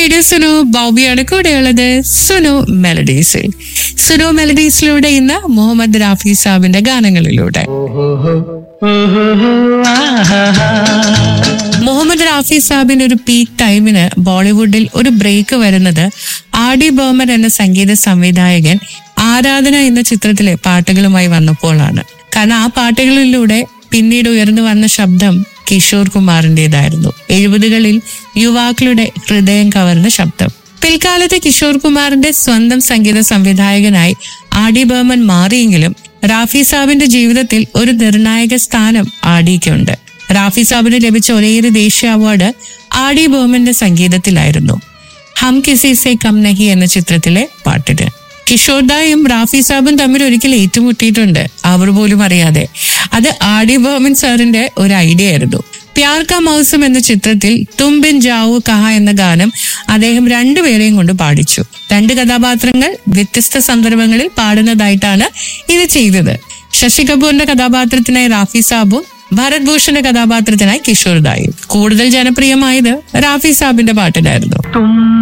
radio Sunu ബോബിയാണ് കൂടെയുള്ളത് സുനു മെലഡീസിൽ സുനു മെലഡീസിലൂടെ ഇന്ന് മുഹമ്മദ് റാഫി സാബിന്റെ ഗാനങ്ങളിലൂടെ മുഹമ്മദ് റാഫി സാബിന്റെ ഒരു പീക്ക് ടൈമിന് ബോളിവുഡിൽ ഒരു ബ്രേക്ക് വരുന്നത് ആർ ഡി ബർമൻ എന്ന സംഗീത സംവിധായകൻ ആരാധന എന്ന ചിത്രത്തിലെ പാട്ടുകളുമായി വന്നപ്പോഴാണ് കാരണം ആ പാട്ടുകളിലൂടെ പിന്നീട് ഉയർന്നു വന്ന ശബ്ദം കിഷോർ കുമാറിന്റേതായിരുന്നു എഴുപതുകളിൽ യുവാക്കളുടെ ഹൃദയം കവർന്ന ശബ്ദം പിൽക്കാലത്ത് കിഷോർ കുമാറിന്റെ സ്വന്തം സംഗീത സംവിധായകനായി ആർ ഡി ബർമൻ മാറിയെങ്കിലും റാഫി സാബിന്റെ ജീവിതത്തിൽ ഒരു നിർണായക സ്ഥാനം ആഡിക്കുണ്ട് റാഫി സാബിന് ലഭിച്ച ഒരേയൊരു ദേശീയ അവാർഡ് ആർ ഡി ബർമന്റെ സംഗീതത്തിലായിരുന്നു ഹം കിസി സെ കം നഹി എന്ന ചിത്രത്തിലെ പാട്ടിന് കിഷോർദായും റാഫി സാബും തമ്മിൽ ഒരിക്കൽ ഏറ്റുമുട്ടിയിട്ടുണ്ട് അവർ പോലും അറിയാതെ അത് ആർ ഡി ബർമൻ സാറിന്റെ ഒരു ഐഡിയ ആയിരുന്നു പ്യാർ കാ മൗസം എന്ന ചിത്രത്തിൽ തും ബിൻ ജാവു കഹ എന്ന ഗാനം അദ്ദേഹം രണ്ടുപേരെയും കൊണ്ട് പാടിച്ചു രണ്ട് കഥാപാത്രങ്ങൾ വ്യത്യസ്ത സന്ദർഭങ്ങളിൽ പാടുന്നതായിട്ടാണ് ഇത് ചെയ്തത് ശശി കപൂറിന്റെ കഥാപാത്രത്തിനായി റാഫി സാബും ഭരത് ഭൂഷന്റെ കഥാപാത്രത്തിനായി കിഷോർ ദായും കൂടുതൽ ജനപ്രിയമായത് റാഫി സാബിന്റെ പാട്ടിലായിരുന്നു तुम